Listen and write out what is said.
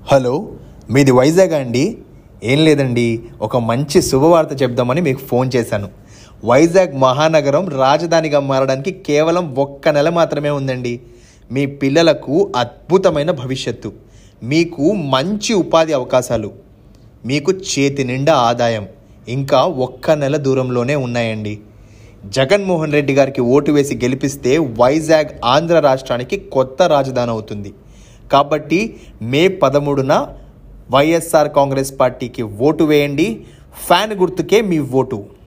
hello మీది వైజాగ్ అండి ఏం లేదండి ఒక మంచి శుభవార్త చెప్దామని మీకు ఫోన్ చేశాను వైజాగ్ మహానగరం రాజధానిగా మారడానికి కేవలం ఒక్క నెల మాత్రమే ఉందండి మీ పిల్లలకు అద్భుతమైన భవిష్యత్తు మీకు మంచి ఉపాధి అవకాశాలు మీకు చేతి నిండా ఆదాయం ఇంకా ఒక్క నెల దూరంలోనే ఉన్నాయండి జగన్మోహన్ రెడ్డి గారికి ఓటు వేసి గెలిపిస్తే వైజాగ్ ఆంధ్ర రాష్ట్రానికి కొత్త రాజధాని అవుతుంది కాబట్టి మే పదమూడున వైఎస్ఆర్ కాంగ్రెస్ పార్టీకి ఓటు వేయండి ఫ్యాన్ గుర్తుకే మీ ఓటు